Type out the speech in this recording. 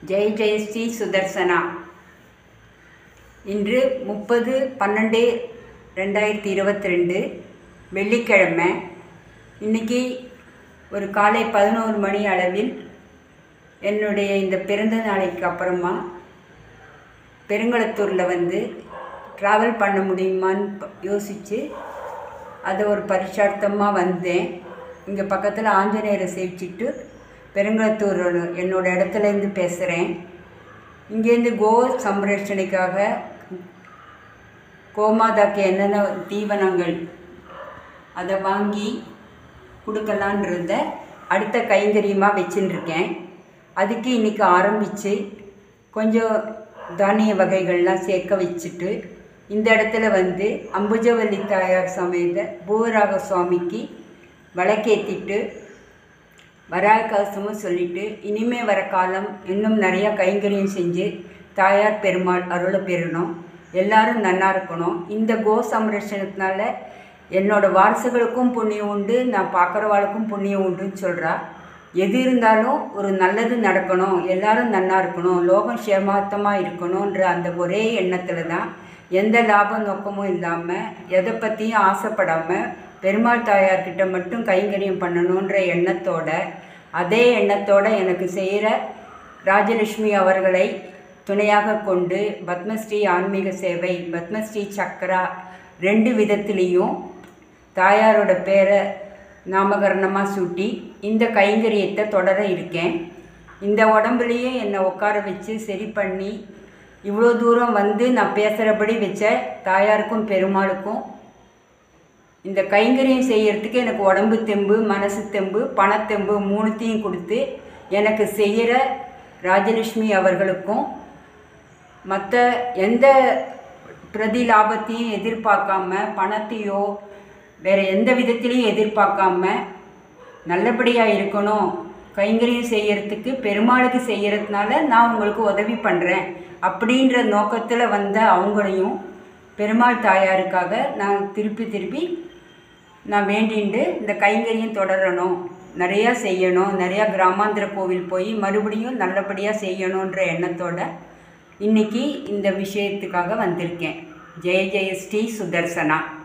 ஜெய் ஜெய் ஸ்ரீ சுதர்சனா இன்று முப்பது பன்னெண்டு ரெண்டாயிரத்தி இருபத்தி ரெண்டு வெள்ளிக்கிழமை இன்னைக்கு ஒரு காலை பதினோரு மணி அளவில் என்னுடைய இந்த பிறந்த நாளைக்கு அப்புறமா பெருங்களத்தூரில் வந்து ட்ராவல் பண்ண முடியுமான்னு ப- யோசித்து அதை ஒரு பரிசார்த்தமாக வந்தேன் இங்கே பக்கத்தில் ஆஞ்சநேயரை சேவிச்சிட்டு பெருங்களத்தூர் என்னோட இடத்துலேருந்து பேசுகிறேன் இங்கேருந்து கோ சம்ரட்சணைக்காக கோமாதாக்கு என்னென்ன தீவனங்கள் அதை வாங்கி கொடுக்கலான்றத அடுத்த கைங்கரியமாக வச்சுட்டுருக்கேன் அதுக்கு இன்றைக்கி ஆரம்பித்து கொஞ்சம் தானிய வகைகள்லாம் சேர்க்க வச்சுட்டு இந்த இடத்துல வந்து அம்புஜவல்லி தாயார் சமேத பூவராக சுவாமிக்கு விளக்கேற்றிட்டு வராகவசமும் சொல்லிட்டு இனிமே வர காலம் இன்னும் நிறையா கைங்கரியம் செஞ்சு தாயார் பெருமாள் அருளை பெறணும் எல்லாரும் நன்னா இருக்கணும் இந்த கோ சம்ரட்சணத்தினால என்னோட வாரிசுகளுக்கும் புண்ணியம் உண்டு நான் பார்க்குறவாளுக்கும் புண்ணியம் உண்டுன்னு சொல்கிறா எது இருந்தாலும் ஒரு நல்லது நடக்கணும் எல்லாரும் நன்னா இருக்கணும் லோகம் சேமாத்தமாக இருக்கணுன்ற அந்த ஒரே எண்ணத்தில் தான் எந்த லாப நோக்கமும் இல்லாமல் எதை பற்றியும் ஆசைப்படாமல் பெருமாள் தாயார்கிட்ட மட்டும் கைங்கரியம் பண்ணணுன்ற எண்ணத்தோட அதே எண்ணத்தோட எனக்கு செய்கிற ராஜலட்சுமி அவர்களை துணையாக கொண்டு பத்மஸ்ரீ ஆன்மீக சேவை பத்மஸ்ரீ சக்கரா ரெண்டு விதத்துலேயும் தாயாரோட பேரை நாமகரணமாக சூட்டி இந்த கைங்கரியத்தை தொடர இருக்கேன் இந்த உடம்புலையே என்னை உட்கார வச்சு சரி பண்ணி இவ்வளோ தூரம் வந்து நான் பேசுகிறபடி வச்ச தாயாருக்கும் பெருமாளுக்கும் இந்த கைங்கரியம் செய்யறதுக்கு எனக்கு உடம்பு தெம்பு மனசு தெம்பு பணத்தெம்பு மூணுத்தையும் கொடுத்து எனக்கு செய்கிற ராஜலட்சுமி அவர்களுக்கும் மற்ற எந்த பிரதி லாபத்தையும் எதிர்பார்க்காம பணத்தையோ வேறு எந்த விதத்திலையும் எதிர்பார்க்காம நல்லபடியாக இருக்கணும் கைங்கரியம் செய்யறதுக்கு பெருமாளுக்கு செய்யறதுனால நான் உங்களுக்கு உதவி பண்ணுறேன் அப்படின்ற நோக்கத்தில் வந்த அவங்களையும் பெருமாள் தாயாருக்காக நான் திருப்பி திருப்பி நான் வேண்டிண்டு இந்த கைங்கரியம் தொடரணும் நிறையா செய்யணும் நிறையா கிராமாந்திர கோவில் போய் மறுபடியும் நல்லபடியாக செய்யணுன்ற எண்ணத்தோட இன்னைக்கு இந்த விஷயத்துக்காக வந்திருக்கேன் ஜெய ஜெய ஸ்ரீ சுதர்சனா